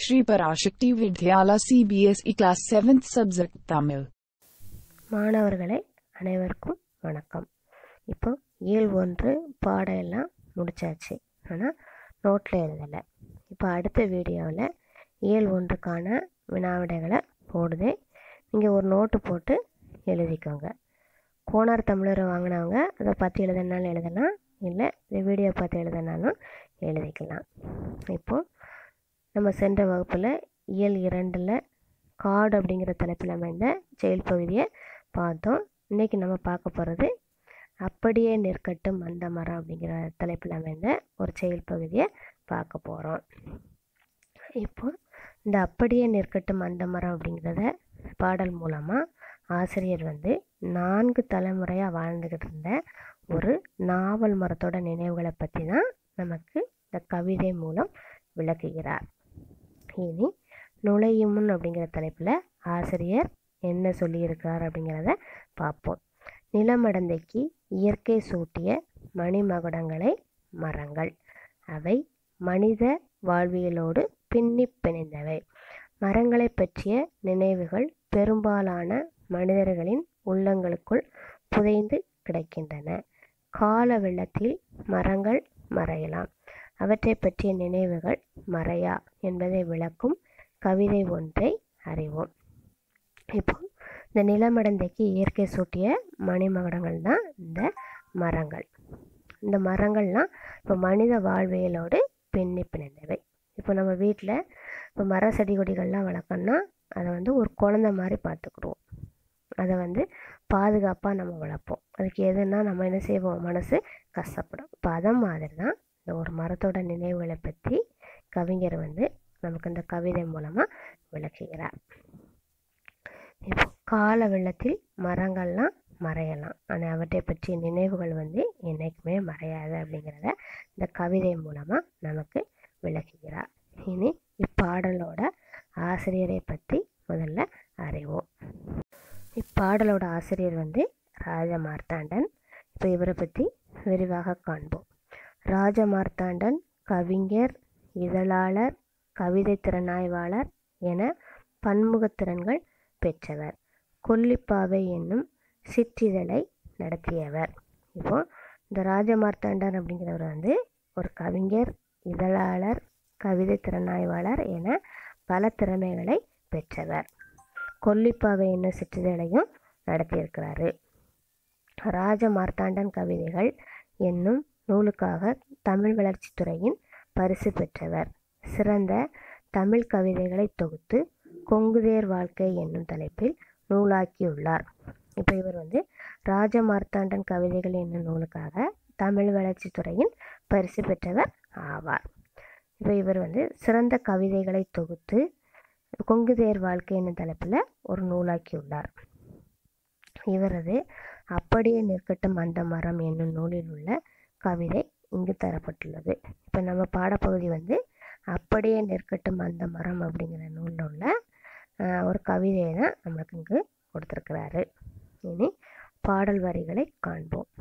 Shri Parashakti Vidyala CBSE Class 7th Subject Tamil. மாணவர்களே அனைவருக்கும் வணக்கம் இப்போ இயல் ஒன்று பாடம் எல்லாம் முடிச்சாச்சு ஆனால் நோட்டில் எழுதலை இப்போ அடுத்த வீடியோவில் இயல் ஒன்றுக்கான வினாவிடைகளை போடுது நீங்கள் ஒரு நோட்டு போட்டு எழுதிக்கோங்க கோனார் தமிழரை வாங்கினவங்க அதை பார்த்து எழுதுனாலும் எழுதலாம் இல்லை இந்த வீடியோ பார்த்து எழுதுனாலும் எழுதிக்கலாம் இப்போது நம்ம சென்ற வகுப்பில் இயல் இரண்டில் காடு அப்படிங்கிற தலைப்பில் அமைந்த செயல் பகுதியை பார்த்தோம் இன்றைக்கி நம்ம பார்க்க போகிறது அப்படியே நிற்கட்டும் அந்த மரம் அப்படிங்கிற தலைப்பில் அமைந்த ஒரு செயல் பகுதியை பார்க்க போகிறோம் இப்போ இந்த அப்படியே நிற்கட்டும் அந்த மரம் அப்படிங்கிறத பாடல் மூலமாக ஆசிரியர் வந்து நான்கு தலைமுறையாக வாழ்ந்துக்கிட்டு இருந்த ஒரு நாவல் மரத்தோட நினைவுகளை பற்றி தான் நமக்கு இந்த கவிதை மூலம் விளக்குகிறார் இனி நுழையும் முன் அப்படிங்கிற தலைப்பில் ஆசிரியர் என்ன சொல்லியிருக்கார் அப்படிங்கிறத பார்ப்போம் நிலமடந்தைக்கு இயற்கை சூட்டிய மணிமகுடங்களை மரங்கள் அவை மனித வாழ்வியலோடு பின்னி பிணைந்தவை மரங்களை பற்றிய நினைவுகள் பெரும்பாலான மனிதர்களின் உள்ளங்களுக்குள் புதைந்து கிடக்கின்றன கால வெள்ளத்தில் மரங்கள் மறையலாம் அவற்றை பற்றிய நினைவுகள் மறையா என்பதை விளக்கும் கவிதை ஒன்றை அறிவோம் இப்போ இந்த நிலமடந்தைக்கு இயற்கை சூட்டிய மணிமகுடங்கள் தான் இந்த மரங்கள் இந்த மரங்கள்லாம் இப்போ மனித வாழ்வியலோடு பின்னி பிணைந்தவை இப்போ நம்ம வீட்டில் இப்போ மர செடி கொடிகள்லாம் வளர்க்கணும்னா அதை வந்து ஒரு குழந்த மாதிரி பார்த்துக்கிடுவோம் அதை வந்து பாதுகாப்பாக நம்ம வளர்ப்போம் அதுக்கு எதுனா நம்ம என்ன செய்வோம் மனசு கஷ்டப்படும் இப்போ அதை மாதிரி தான் இந்த ஒரு மரத்தோட நினைவுகளை பற்றி கவிஞர் வந்து நமக்கு இந்த கவிதை மூலமாக விளக்குகிறார் இப்போ கால வெள்ளத்தில் மரங்கள்லாம் மறையலாம் ஆனால் அவற்றை பற்றிய நினைவுகள் வந்து என்றைக்குமே மறையாது அப்படிங்கிறத இந்த கவிதை மூலமாக நமக்கு விளக்குகிறார் இனி இப்பாடலோட ஆசிரியரை பற்றி முதல்ல அறிவோம் இப்பாடலோட ஆசிரியர் வந்து ராஜ மார்த்தாண்டன் இப்போ இவரை பற்றி விரிவாக காண்போம் ராஜமார்த்தாண்டன் கவிஞர் இதழாளர் கவிதை திறனாய்வாளர் என பன்முகத்திறன்கள் பெற்றவர் கொல்லிப்பாவை என்னும் சிற்றிதழை நடத்தியவர் இப்போ இந்த ராஜமார்த்தாண்டன் அப்படிங்கிறவர் வந்து ஒரு கவிஞர் இதழாளர் கவிதை திறனாய்வாளர் என பல திறமைகளை பெற்றவர் கொல்லிப்பாவை என்னும் சிற்றிதழையும் நடத்தியிருக்கிறாரு ராஜ மார்த்தாண்டன் கவிதைகள் என்னும் நூலுக்காக தமிழ் வளர்ச்சித்துறையின் பரிசு பெற்றவர் சிறந்த தமிழ் கவிதைகளை தொகுத்து கொங்குதேர் வாழ்க்கை என்னும் தலைப்பில் நூலாக்கியுள்ளார் இப்போ இவர் வந்து ராஜ மார்த்தாண்டன் கவிதைகள் என்னும் நூலுக்காக தமிழ் வளர்ச்சித்துறையின் பரிசு பெற்றவர் ஆவார் இப்போ இவர் வந்து சிறந்த கவிதைகளை தொகுத்து கொங்குதேர் வாழ்க்கை என்னும் தலைப்பில் ஒரு நூலாக்கியுள்ளார் இவரது அப்படியே நிற்கட்டும் அந்த மரம் என்னும் நூலில் உள்ள கவிதை இங்கு தரப்பட்டுள்ளது இப்போ நம்ம பாடப்பகுதி வந்து அப்படியே நிற்கட்டும் அந்த மரம் அப்படிங்கிற நூலில் உள்ள ஒரு கவிதையை தான் நம்மளுக்கு இங்கு கொடுத்துருக்கிறாரு இனி பாடல் வரிகளை காண்போம்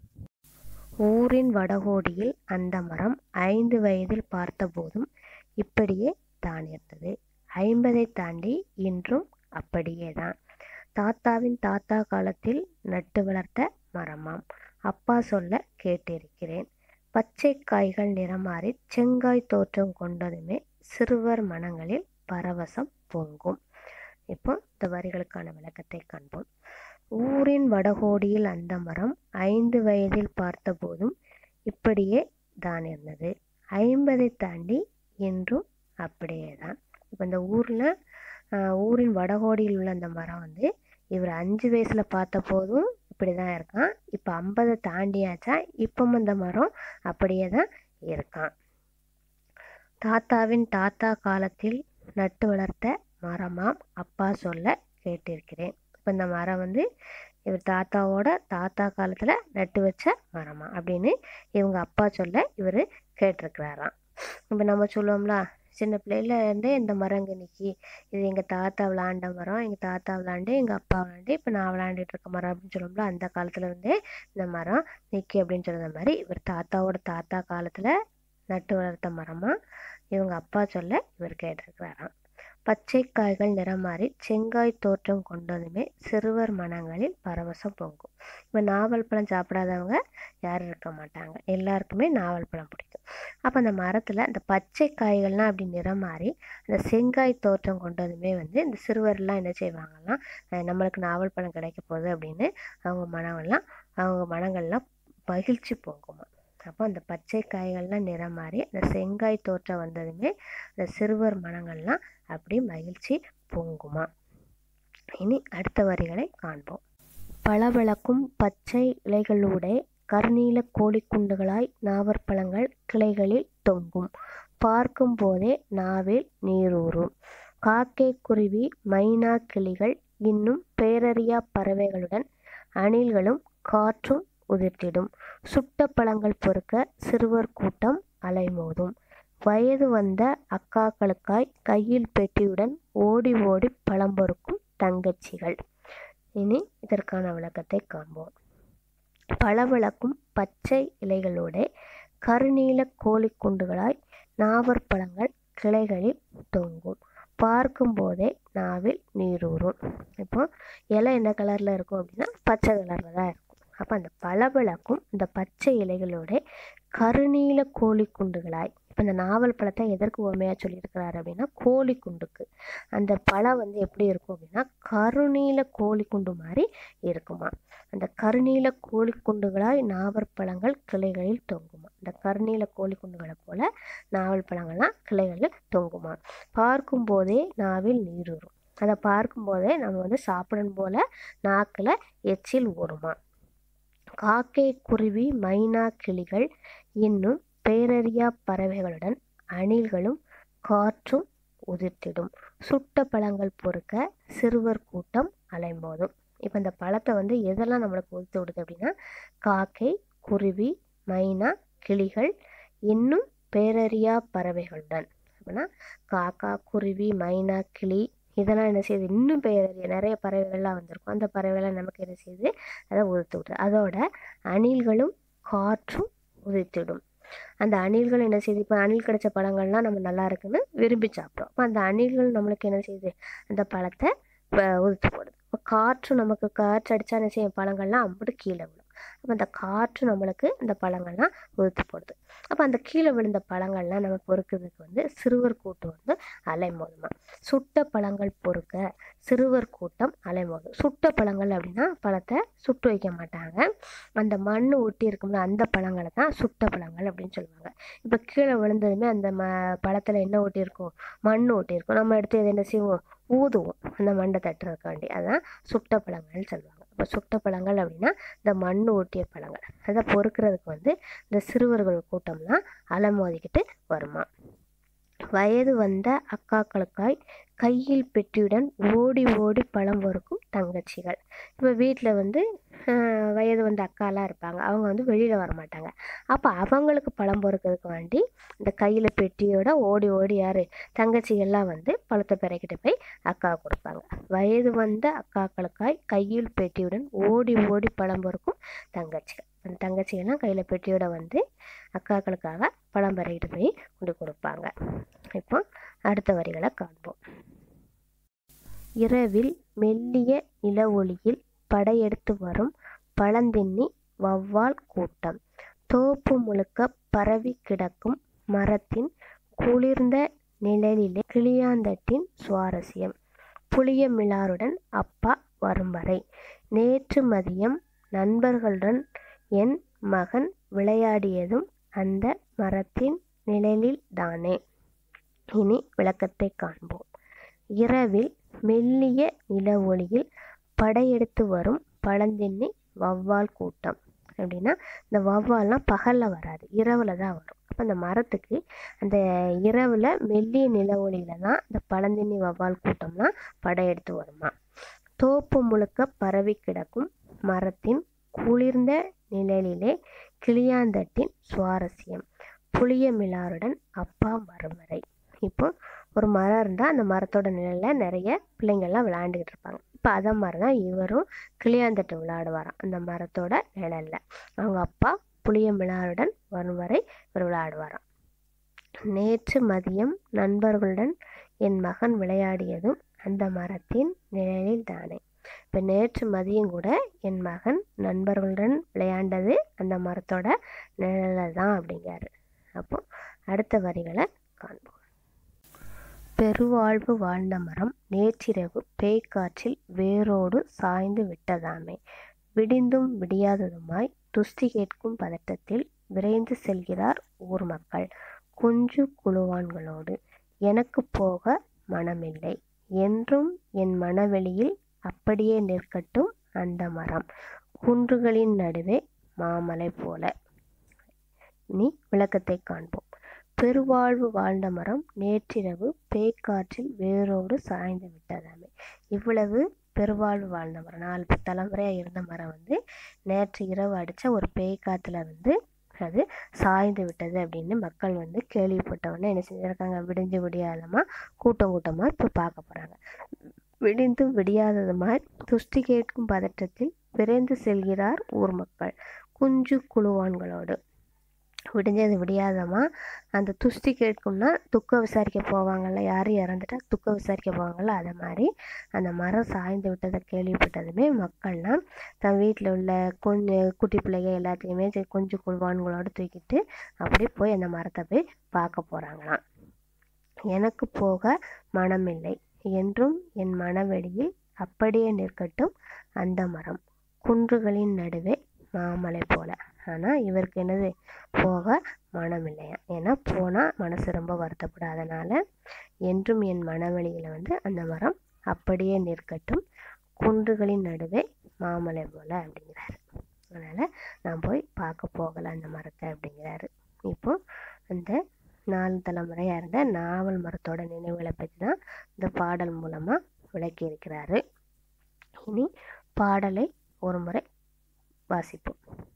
ஊரின் வடகோடியில் அந்த மரம் ஐந்து வயதில் பார்த்தபோதும் இப்படியே தான் இருந்தது ஐம்பதை தாண்டி இன்றும் அப்படியே தான் தாத்தாவின் தாத்தா காலத்தில் நட்டு வளர்த்த மரமாம் அப்பா சொல்ல கேட்டிருக்கிறேன் பச்சை காய்கள் நிறமாறி செங்காய் தோற்றம் கொண்டதுமே சிறுவர் மனங்களில் பரவசம் பொங்கும் இப்போ இந்த வரிகளுக்கான விளக்கத்தை காண்போம் ஊரின் வடகோடியில் அந்த மரம் ஐந்து வயதில் பார்த்தபோதும் இப்படியே தான் இருந்தது ஐம்பதை தாண்டி இன்றும் அப்படியே தான் இப்போ இந்த ஊரில் ஊரின் வடகோடியில் உள்ள அந்த மரம் வந்து இவர் அஞ்சு வயசில் பார்த்த போதும் இப்படி தான் இருக்கான் இப்போ ஐம்பதை தாண்டியாச்சா இப்பவும் அந்த மரம் அப்படியே தான் இருக்கான் தாத்தாவின் தாத்தா காலத்தில் நட்டு வளர்த்த மரமாம் அப்பா சொல்ல கேட்டிருக்கிறேன் இப்போ இந்த மரம் வந்து இவர் தாத்தாவோட தாத்தா காலத்தில் நட்டு வச்ச மரமா அப்படின்னு இவங்க அப்பா சொல்ல இவர் கேட்டிருக்கிறாராம் இப்போ நம்ம சொல்லுவோம்ல சின்ன பிள்ளையில இருந்தே இந்த மரங்க நிற்கி இது எங்கள் தாத்தா விளாண்ட மரம் எங்கள் தாத்தா விளாண்டு எங்கள் அப்பா விளாண்டு இப்போ நான் விளாண்டுட்டு இருக்க மரம் அப்படின்னு சொல்லுவோம்ல அந்த காலத்துல இருந்தே இந்த மரம் நிற்கி அப்படின்னு சொல்லுற மாதிரி இவர் தாத்தாவோட தாத்தா காலத்தில் நட்டு வளர்த்த மரமாக இவங்க அப்பா சொல்ல இவர் கேட்டிருக்கிறாராம் பச்சை காய்கள் நிறம் மாறி செங்காய் தோற்றம் கொண்டதுமே சிறுவர் மனங்களில் பரவசம் பொங்கும் இப்போ நாவல் பழம் சாப்பிடாதவங்க யாரும் இருக்க மாட்டாங்க எல்லாருக்குமே நாவல் பழம் பிடிக்கும் அப்போ அந்த மரத்தில் அந்த பச்சை காய்கள்லாம் அப்படி நிறம் மாறி அந்த செங்காய் தோற்றம் கொண்டதுமே வந்து இந்த சிறுவர்லாம் என்ன செய்வாங்கன்னா அஹ் நம்மளுக்கு நாவல் பழம் கிடைக்க போகுது அப்படின்னு அவங்க மனமெல்லாம் அவங்க மனங்கள்லாம் மகிழ்ச்சி பொங்குமா அப்போ அந்த பச்சை காய்கள்லாம் நிறம் மாறி அந்த செங்காய் தோற்றம் வந்ததுமே அந்த சிறுவர் மனங்கள்லாம் அப்படி மகிழ்ச்சி பொங்குமா இனி அடுத்த வரிகளை காண்போம் பளபளக்கும் பச்சை இலைகளூடே கருநீல கோழிக்குண்டுகளாய் நாவற்பழங்கள் கிளைகளில் தொங்கும் பார்க்கும் போதே நாவில் நீரூறும் காக்கை குருவி மைனா கிளிகள் இன்னும் பேரறியா பறவைகளுடன் அணில்களும் காற்றும் உதிர்த்திடும் சுட்ட பழங்கள் பொறுக்க சிறுவர் கூட்டம் அலைமோதும் வயது வந்த அக்காக்களுக்காய் கையில் பெட்டியுடன் ஓடி ஓடி பழம் பொறுக்கும் தங்கச்சிகள் இனி இதற்கான விளக்கத்தை காண்போம் பளபளக்கும் பச்சை இலைகளோட கருநீல கோழிக்குண்டுகளாய் நாவற்பழங்கள் கிளைகளில் தொங்கும் பார்க்கும் போதே நாவில் நீரூறும் இப்போ இலை என்ன கலரில் இருக்கும் அப்படின்னா பச்சை கலரில் தான் இருக்கும் அப்போ அந்த பளபளக்கும் இந்த பச்சை இலைகளோட கருநீல கோழிக்குண்டுகளாய் இப்போ இந்த நாவல் பழத்தை எதற்கு உண்மையாக சொல்லியிருக்கிறாரு அப்படின்னா கோழிக்குண்டுக்கு அந்த பழம் வந்து எப்படி இருக்கும் அப்படின்னா கருநீல கோழிக்குண்டு மாதிரி இருக்குமா அந்த கருநீல கோழிக்குண்டுகளாய் நாவற்பழங்கள் கிளைகளில் தொங்குமா இந்த கருநீல கோழிக்குண்டுகளை போல நாவல் பழங்கள்லாம் கிளைகளில் தொங்குமா பார்க்கும் போதே நாவில் நீரூறும் அதை பார்க்கும்போதே நம்ம வந்து சாப்பிடும் போல நாக்கில் எச்சில் ஊறுமா காக்கை குருவி மைனா கிளிகள் இன்னும் பேரறியா பறவைகளுடன் அணில்களும் காற்றும் உதிர்த்திடும் சுட்ட பழங்கள் பொறுக்க சிறுவர் கூட்டம் அலைமோதும் இப்போ இந்த பழத்தை வந்து எதெல்லாம் நம்மளுக்கு உதிர்த்து விடுது அப்படின்னா காக்கை குருவி மைனா கிளிகள் இன்னும் பேரறியா பறவைகளுடன் அப்படின்னா காக்கா குருவி மைனா கிளி இதெல்லாம் என்ன செய்யுது இன்னும் பேரறிய நிறைய பறவைகள்லாம் வந்திருக்கும் அந்த பறவைகள்லாம் நமக்கு என்ன செய்யுது அதை உதிர்த்து விடுது அதோட அணில்களும் காற்றும் உதிர்த்திடும் அந்த அணில்கள் என்ன செய்யுது இப்போ அணில் கிடைச்ச பழங்கள்லாம் நம்ம நல்லா இருக்குன்னு விரும்பி சாப்பிட்றோம் அப்போ அந்த அணில்கள் நம்மளுக்கு என்ன செய்யுது அந்த பழத்தை உதிர்த்து போடுது இப்போ காற்று நமக்கு காற்று அடித்தா என்ன செய்யும் பழங்கள்லாம் அம்பிட்டு கீழே விழும் அப்போ அந்த காற்று நம்மளுக்கு இந்த பழங்கள்லாம் உதிர்த்து போடுது அப்போ அந்த கீழே விழுந்த பழங்கள்லாம் நம்ம பொறுக்கிறதுக்கு வந்து சிறுவர் கூட்டம் வந்து அலைமோதுமா சுட்ட பழங்கள் பொறுக்க சிறுவர் கூட்டம் அலைமோதும் சுட்ட பழங்கள் அப்படின்னா பழத்தை சுட்டு வைக்க மாட்டாங்க அந்த மண் ஒட்டி இருக்கும்ல அந்த பழங்களை தான் சுட்ட பழங்கள் அப்படின்னு சொல்லுவாங்க இப்போ கீழே விழுந்ததுமே அந்த ம பழத்தில் என்ன ஒட்டி இருக்கும் மண் ஒட்டி இருக்கும் நம்ம எடுத்து எதை என்ன செய்வோம் ஊதுவோம் அந்த மண்டை தட்டுறதுக்காண்டி அதான் சுட்ட பழங்கள்னு சொல்லுவாங்க இப்போ சுட்ட பழங்கள் அப்படின்னா இந்த மண் ஒட்டிய பழங்கள் அதை பொறுக்கிறதுக்கு வந்து இந்த சிறுவர்கள் கூட்டம்லாம் அலமோதிக்கிட்டு வருமா வயது வந்த அக்காக்களுக்காய் கையில் பெட்டியுடன் ஓடி ஓடி பழம் பொறுக்கும் தங்கச்சிகள் இப்போ வீட்டில் வந்து வயது வந்த அக்காலாம் இருப்பாங்க அவங்க வந்து வெளியில் வர மாட்டாங்க அப்போ அவங்களுக்கு பழம் பொறுக்கிறதுக்கு வேண்டி இந்த கையில் பெட்டியோட ஓடி ஓடி யார் தங்கச்சிகள்லாம் வந்து பழத்தை பிறக்கிட்டு போய் அக்கா கொடுப்பாங்க வயது வந்த அக்காக்களுக்காய் கையில் பெட்டியுடன் ஓடி ஓடி பழம் பொறுக்கும் தங்கச்சிகள் அந்த தங்கச்சிகள்லாம் கையில் பெட்டியோட வந்து அக்காக்களுக்காக பழம் பறிக்கிட்டு போய் கொண்டு கொடுப்பாங்க இப்போ அடுத்த வரிகளை காண்போம் இரவில் மெல்லிய நில ஒளியில் படையெடுத்து வரும் பழந்தின்னி வௌவால் கூட்டம் தோப்பு முழுக்க பரவி கிடக்கும் மரத்தின் குளிர்ந்த நிழலிலே கிளியாந்தட்டின் சுவாரஸ்யம் புளிய மிலாருடன் அப்பா வரும் வரை நேற்று மதியம் நண்பர்களுடன் என் மகன் விளையாடியதும் அந்த மரத்தின் நிழலில் தானே இனி விளக்கத்தை காண்போம் இரவில் மெல்லிய நில ஒளியில் படையெடுத்து வரும் பழந்தின்னி வௌவால் கூட்டம் அப்படின்னா இந்த வௌவால்லாம் பகலில் வராது இரவில் தான் வரும் அப்போ அந்த மரத்துக்கு அந்த இரவில் மெல்லிய நில ஒளியில் தான் இந்த பழந்தின்னி வௌவால் கூட்டம்லாம் படையெடுத்து வருமா தோப்பு முழுக்க பரவி கிடக்கும் மரத்தின் குளிர்ந்த நிழலிலே கிளியாந்தட்டின் சுவாரஸ்யம் புளிய மிலாருடன் அப்பா வரும் வரை இப்போ ஒரு மரம் இருந்தால் அந்த மரத்தோட நிழலில் நிறைய பிள்ளைங்கள்லாம் விளையாண்டுக்கிட்டு இருப்பாங்க இப்போ அதை மாதிரி தான் இவரும் கிளியாந்தட்டு விளையாடுவாராம் அந்த மரத்தோட நிழலில் அவங்க அப்பா புளிய மிலாருடன் வரும் வரை இவர் விளையாடுவாராம் நேற்று மதியம் நண்பர்களுடன் என் மகன் விளையாடியதும் அந்த மரத்தின் நிழலில் தானே இப்போ நேற்று மதியம் கூட என் மகன் நண்பர்களுடன் விளையாண்டது அந்த மரத்தோட நிழலில் தான் அப்படிங்கிறாரு அப்போ அடுத்த வரிகளை காண்போம் பெருவாழ்வு வாழ்ந்த மரம் நேற்றிரவு பேய்க்காற்றில் வேரோடு சாய்ந்து விட்டதாமே விடிந்தும் விடியாததுமாய் துஷ்டி கேட்கும் பதட்டத்தில் விரைந்து செல்கிறார் ஊர் மக்கள் குஞ்சு குழுவான்களோடு எனக்கு போக மனமில்லை என்றும் என் மனவெளியில் அப்படியே நிற்கட்டும் அந்த மரம் குன்றுகளின் நடுவே மாமலை போல இனி விளக்கத்தை காண்போம் பெருவாழ்வு வாழ்ந்த மரம் நேற்றிரவு பேய்க்காற்றில் வேரோடு சாய்ந்து விட்டதாமே இவ்வளவு பெருவாழ்வு வாழ்ந்த மரம் நாலு தலைமுறையாக இருந்த மரம் வந்து நேற்று இரவு அடித்த ஒரு பேய்க்காற்றுல வந்து அது சாய்ந்து விட்டது அப்படின்னு மக்கள் வந்து கேள்விப்பட்டவுடனே என்ன செஞ்சுருக்காங்க விடிஞ்சு விடியாதமாக கூட்டம் கூட்டமாக இப்போ பார்க்க போகிறாங்க விடிந்து விடியாததுமாய் துஷ்டி கேட்கும் பதற்றத்தில் விரைந்து செல்கிறார் ஊர் மக்கள் குஞ்சு குழுவான்களோடு விடிஞ்சது விடியாதமா அந்த துஷ்டி கேட்கும்னா துக்கம் விசாரிக்க போவாங்கள்ல யாரும் இறந்துட்டா துக்கம் விசாரிக்க போவாங்கள்ல அதை மாதிரி அந்த மரம் சாய்ந்து விட்டதை கேள்விப்பட்டதுமே மக்கள்லாம் தன் வீட்டில் உள்ள கொஞ்சம் குட்டி பிள்ளைங்க எல்லாத்தையுமே சரி கொஞ்சம் குழுவான்களோடு தூக்கிட்டு அப்படியே போய் அந்த மரத்தை போய் பார்க்க போகிறாங்களாம் எனக்கு போக மனமில்லை என்றும் என் மனவெளியில் அப்படியே நிற்கட்டும் அந்த மரம் குன்றுகளின் நடுவே மாமலை போல ஆனால் இவருக்கு என்னது போக மனம் இல்லையா ஏன்னா போனால் மனசு ரொம்ப வருத்தப்படும் அதனால் என்றும் என் மனவெளியில் வந்து அந்த மரம் அப்படியே நிற்கட்டும் குன்றுகளின் நடுவே மாமலை போல அப்படிங்கிறாரு அதனால் நான் போய் பார்க்க போகலை அந்த மரத்தை அப்படிங்கிறாரு இப்போ அந்த நாலு தலைமுறையாக இருந்த நாவல் மரத்தோட நினைவுகளை பற்றி தான் இந்த பாடல் மூலமாக விளக்கியிருக்கிறாரு இனி பாடலை ஒரு முறை வாசிப்போம்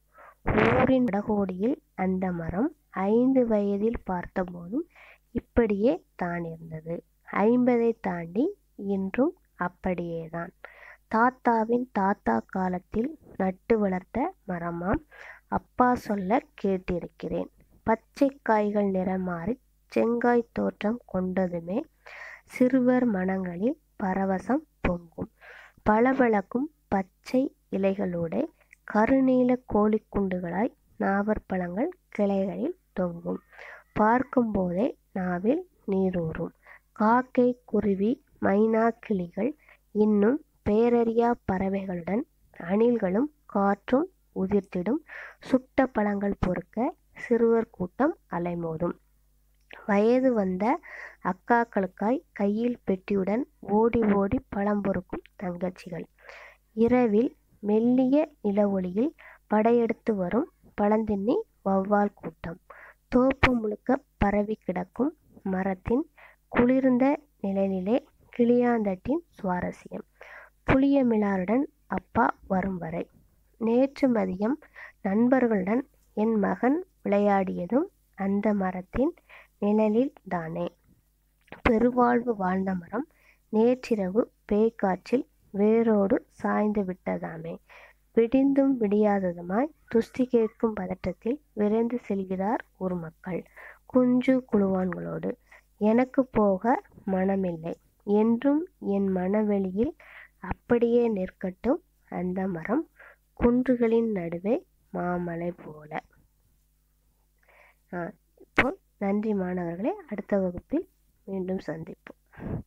ஊரின் வடகோடியில் அந்த மரம் ஐந்து வயதில் பார்த்தபோதும் இப்படியே தான் இருந்தது ஐம்பதை தாண்டி இன்றும் அப்படியேதான் தாத்தாவின் தாத்தா காலத்தில் நட்டு வளர்த்த மரமாம் அப்பா சொல்ல கேட்டிருக்கிறேன் பச்சை காய்கள் நிறம் மாறி செங்காய் தோற்றம் கொண்டதுமே சிறுவர் மனங்களில் பரவசம் பொங்கும் பளபளக்கும் பச்சை இலைகளோட கருநீல கோழிக்குண்டுகளாய் நாவற்பழங்கள் கிளைகளில் தொங்கும் பார்க்கும்போதே நாவில் நீரூறும் காக்கை குருவி மைனா கிளிகள் இன்னும் பேரறியா பறவைகளுடன் அணில்களும் காற்றும் உதிர்த்திடும் சுட்ட பழங்கள் பொறுக்க சிறுவர் கூட்டம் அலைமோதும் வயது வந்த அக்காக்களுக்காய் கையில் பெட்டியுடன் ஓடி ஓடி பழம் பொறுக்கும் தங்கச்சிகள் இரவில் மெல்லிய நிலவொளியில் படையெடுத்து வரும் பழந்தின்னி வௌவால் கூட்டம் தோப்பு முழுக்க பரவி கிடக்கும் மரத்தின் குளிர்ந்த நிழலிலே கிளியாந்தட்டின் சுவாரஸ்யம் புளிய மிளாருடன் அப்பா வரும் வரை நேற்று மதியம் நண்பர்களுடன் என் மகன் விளையாடியதும் அந்த மரத்தின் நிழலில் தானே பெருவாழ்வு வாழ்ந்த மரம் நேற்றிரவு பேய்க்காற்றில் வேரோடு சாய்ந்து விட்டதாமே விடிந்தும் விடியாததுமாய் துஷ்டி கேட்கும் பதட்டத்தில் விரைந்து செல்கிறார் ஊர் மக்கள் குஞ்சு குழுவான்களோடு எனக்கு போக மனமில்லை என்றும் என் மனவெளியில் அப்படியே நிற்கட்டும் அந்த மரம் குன்றுகளின் நடுவே மாமலை போல இப்போ நன்றி மாணவர்களே அடுத்த வகுப்பில் மீண்டும் சந்திப்போம்